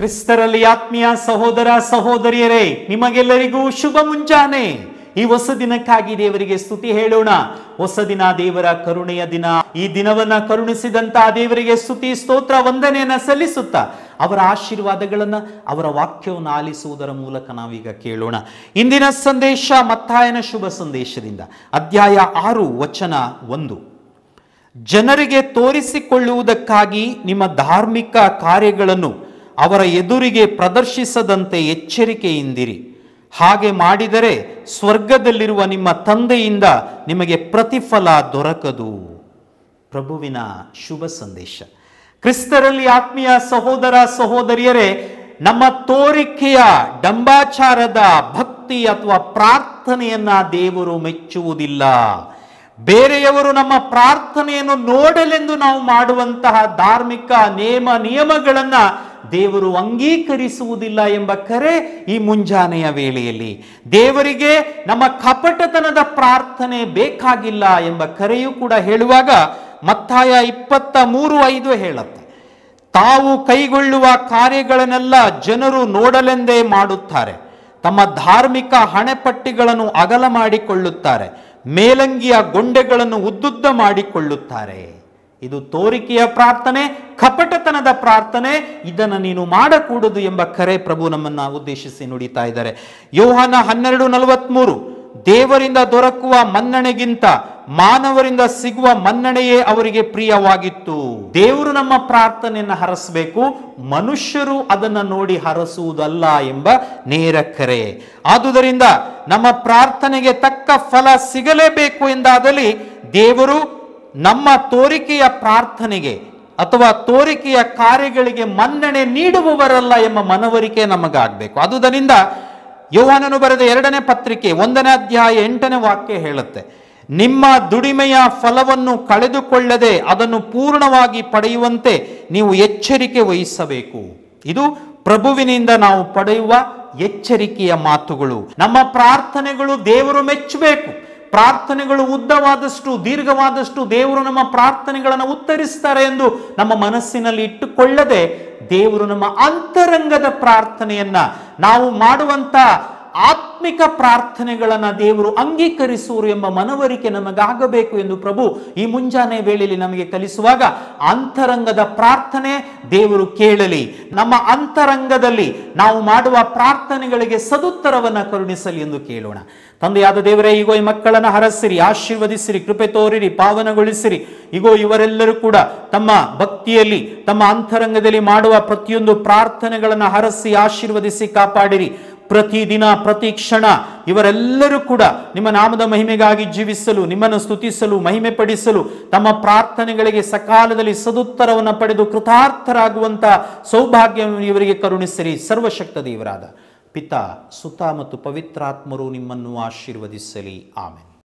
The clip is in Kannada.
ಕ್ರಿಸ್ತರಲ್ಲಿ ಆತ್ಮೀಯ ಸಹೋದರ ಸಹೋದರಿಯರೇ ನಿಮಗೆಲ್ಲರಿಗೂ ಶುಭ ಮುಂಜಾನೆ ಈ ಹೊಸ ದಿನಕ್ಕಾಗಿ ದೇವರಿಗೆ ಸ್ತುತಿ ಹೇಳೋಣ ಹೊಸ ದಿನ ದೇವರ ಕರುಣೆಯ ದಿನ ಈ ದಿನವನ್ನ ಕರುಣಿಸಿದಂತ ದೇವರಿಗೆ ಸ್ತುತಿ ಸ್ತೋತ್ರ ವಂದನೆಯನ್ನ ಸಲ್ಲಿಸುತ್ತಾ ಅವರ ಆಶೀರ್ವಾದಗಳನ್ನ ಅವರ ವಾಕ್ಯವನ್ನು ಆಲಿಸುವುದರ ಮೂಲಕ ನಾವೀಗ ಕೇಳೋಣ ಇಂದಿನ ಸಂದೇಶ ಮತ್ತಾಯನ ಶುಭ ಸಂದೇಶದಿಂದ ಅಧ್ಯಾಯ ಆರು ವಚನ ಒಂದು ಜನರಿಗೆ ತೋರಿಸಿಕೊಳ್ಳುವುದಕ್ಕಾಗಿ ನಿಮ್ಮ ಧಾರ್ಮಿಕ ಕಾರ್ಯಗಳನ್ನು ಅವರ ಎದುರಿಗೆ ಪ್ರದರ್ಶಿಸದಂತೆ ಎಚ್ಚರಿಕೆಯಿಂದಿರಿ ಹಾಗೆ ಮಾಡಿದರೆ ಸ್ವರ್ಗದಲ್ಲಿರುವ ನಿಮ್ಮ ತಂದೆಯಿಂದ ನಿಮಗೆ ಪ್ರತಿಫಲ ದೊರಕದು ಪ್ರಭುವಿನ ಶುಭ ಸಂದೇಶ ಕ್ರಿಸ್ತರಲ್ಲಿ ಆತ್ಮೀಯ ಸಹೋದರ ಸಹೋದರಿಯರೇ ನಮ್ಮ ತೋರಿಕೆಯ ಡಂಬಾಚಾರದ ಭಕ್ತಿ ಅಥವಾ ಪ್ರಾರ್ಥನೆಯನ್ನ ದೇವರು ಮೆಚ್ಚುವುದಿಲ್ಲ ಬೇರೆಯವರು ನಮ್ಮ ಪ್ರಾರ್ಥನೆಯನ್ನು ನೋಡಲೆಂದು ನಾವು ಮಾಡುವಂತಹ ಧಾರ್ಮಿಕ ನೇಮ ನಿಯಮಗಳನ್ನ ದೇವರು ಅಂಗೀಕರಿಸುವುದಿಲ್ಲ ಎಂಬ ಕರೆ ಈ ಮುಂಜಾನೆಯ ವೇಳೆಯಲ್ಲಿ ದೇವರಿಗೆ ನಮ್ಮ ಕಪಟತನದ ಪ್ರಾರ್ಥನೆ ಬೇಕಾಗಿಲ್ಲ ಎಂಬ ಕರೆಯೂ ಕೂಡ ಹೇಳುವಾಗ ಮತ್ತಾಯ ಇಪ್ಪತ್ತ ಮೂರು ಐದು ಹೇಳುತ್ತೆ ತಾವು ಕೈಗೊಳ್ಳುವ ಕಾರ್ಯಗಳನ್ನೆಲ್ಲ ಜನರು ನೋಡಲೆಂದೇ ಮಾಡುತ್ತಾರೆ ತಮ್ಮ ಧಾರ್ಮಿಕ ಹಣೆಪಟ್ಟಿಗಳನ್ನು ಅಗಲ ಮಾಡಿಕೊಳ್ಳುತ್ತಾರೆ ಮೇಲಂಗಿಯ ಗೊಂಡೆಗಳನ್ನು ಉದ್ದುದ್ದ ಮಾಡಿಕೊಳ್ಳುತ್ತಾರೆ ಇದು ತೋರಿಕೆಯ ಪ್ರಾರ್ಥನೆ ಕಪಟತನದ ಪ್ರಾರ್ಥನೆ ಇದನ್ನು ನೀನು ಮಾಡಕೂಡದು ಎಂಬ ಕರೆ ಪ್ರಭು ನಮ್ಮನ್ನ ಉದ್ದೇಶಿಸಿ ನುಡಿತಾ ಇದ್ದಾರೆ ಯೋಹಾನ ಹನ್ನೆರಡು ನಲವತ್ಮೂರು ದೇವರಿಂದ ದೊರಕುವ ಮನ್ನಣೆಗಿಂತ ಮಾನವರಿಂದ ಸಿಗುವ ಮನ್ನಣೆಯೇ ಅವರಿಗೆ ಪ್ರಿಯವಾಗಿತ್ತು ದೇವರು ನಮ್ಮ ಪ್ರಾರ್ಥನೆಯನ್ನು ಹರಸಬೇಕು ಮನುಷ್ಯರು ಅದನ್ನು ನೋಡಿ ಹರಸುವುದಲ್ಲ ಎಂಬ ನೇರ ಕರೆ ಆದುದರಿಂದ ನಮ್ಮ ಪ್ರಾರ್ಥನೆಗೆ ತಕ್ಕ ಫಲ ಸಿಗಲೇಬೇಕು ಎಂದಾದಲ್ಲಿ ದೇವರು ನಮ್ಮ ತೋರಿಕೆಯ ಪ್ರಾರ್ಥನೆಗೆ ಅಥವಾ ತೋರಿಕೆಯ ಕಾರ್ಯಗಳಿಗೆ ಮನ್ನಣೆ ನೀಡುವವರಲ್ಲ ಎಂಬ ಮನವರಿಕೆ ನಮಗಾಗಬೇಕು ಆದುದರಿಂದ ಯೋಹಾನನು ಬರೆದ ಎರಡನೇ ಪತ್ರಿಕೆ ಒಂದನೇ ಅಧ್ಯಾಯ ಎಂಟನೇ ವಾಕ್ಯ ಹೇಳುತ್ತೆ ನಿಮ್ಮ ದುಡಿಮೆಯ ಫಲವನ್ನು ಕಳೆದುಕೊಳ್ಳದೆ ಅದನ್ನು ಪೂರ್ಣವಾಗಿ ಪಡೆಯುವಂತೆ ನೀವು ಎಚ್ಚರಿಕೆ ವಹಿಸಬೇಕು ಇದು ಪ್ರಭುವಿನಿಂದ ನಾವು ಪಡೆಯುವ ಎಚ್ಚರಿಕೆಯ ಮಾತುಗಳು ನಮ್ಮ ಪ್ರಾರ್ಥನೆಗಳು ದೇವರು ಮೆಚ್ಚಬೇಕು ಪ್ರಾರ್ಥನೆಗಳು ಉದ್ದವಾದಷ್ಟು ದೀರ್ಘವಾದಷ್ಟು ದೇವರು ನಮ್ಮ ಪ್ರಾರ್ಥನೆಗಳನ್ನು ಉತ್ತರಿಸ್ತಾರೆ ಎಂದು ನಮ್ಮ ಮನಸ್ಸಿನಲ್ಲಿ ಇಟ್ಟುಕೊಳ್ಳದೆ ದೇವರು ನಮ್ಮ ಅಂತರಂಗದ ಪ್ರಾರ್ಥನೆಯನ್ನ ನಾವು ಮಾಡುವಂತ ಆತ್ಮಿಕ ಪ್ರಾರ್ಥನೆಗಳನ್ನು ದೇವರು ಅಂಗೀಕರಿಸುವರು ಎಂಬ ಮನವರಿಕೆ ನಮಗಾಗಬೇಕು ಎಂದು ಪ್ರಭು ಈ ಮುಂಜಾನೆ ವೇಳೆಯಲ್ಲಿ ನಮಗೆ ಕಲಿಸುವಾಗ ಅಂತರಂಗದ ಪ್ರಾರ್ಥನೆ ದೇವರು ಕೇಳಲಿ ನಮ್ಮ ಅಂತರಂಗದಲ್ಲಿ ನಾವು ಮಾಡುವ ಪ್ರಾರ್ಥನೆಗಳಿಗೆ ಸದುತ್ತರವನ್ನು ಕರುಣಿಸಲಿ ಎಂದು ಕೇಳೋಣ ತಂದೆಯಾದ ದೇವರೇ ಈಗೋ ಈ ಮಕ್ಕಳನ್ನು ಹರಸಿರಿ ಆಶೀರ್ವದಿಸಿರಿ ಕೃಪೆ ತೋರಿರಿ ಪಾವನಗೊಳಿಸಿರಿ ಈಗೋ ಇವರೆಲ್ಲರೂ ಕೂಡ ತಮ್ಮ ಭಕ್ತಿಯಲ್ಲಿ ತಮ್ಮ ಅಂತರಂಗದಲ್ಲಿ ಮಾಡುವ ಪ್ರತಿಯೊಂದು ಪ್ರಾರ್ಥನೆಗಳನ್ನು ಹರಸಿ ಆಶೀರ್ವದಿಸಿ ಕಾಪಾಡಿರಿ ಪ್ರತಿದಿನ ಪ್ರತಿ ಕ್ಷಣ ಇವರೆಲ್ಲರೂ ಕೂಡ ನಿಮ್ಮ ನಾಮದ ಮಹಿಮೆಗಾಗಿ ಜೀವಿಸಲು ನಿಮ್ಮನ್ನು ಸ್ತುತಿಸಲು ಮಹಿಮೆ ಪಡಿಸಲು ತಮ್ಮ ಪ್ರಾರ್ಥನೆಗಳಿಗೆ ಸಕಾಲದಲ್ಲಿ ಸದುತ್ತರವನ್ನು ಪಡೆದು ಕೃತಾರ್ಥರಾಗುವಂತ ಸೌಭಾಗ್ಯವನ್ನು ಇವರಿಗೆ ಕರುಣಿಸಿರಿ ಸರ್ವಶಕ್ತ ದೇವರಾದ ಪಿತಾ ಸುತ ಮತ್ತು ಪವಿತ್ರಾತ್ಮರು ನಿಮ್ಮನ್ನು ಆಶೀರ್ವದಿಸಲಿ ಆಮೇಲೆ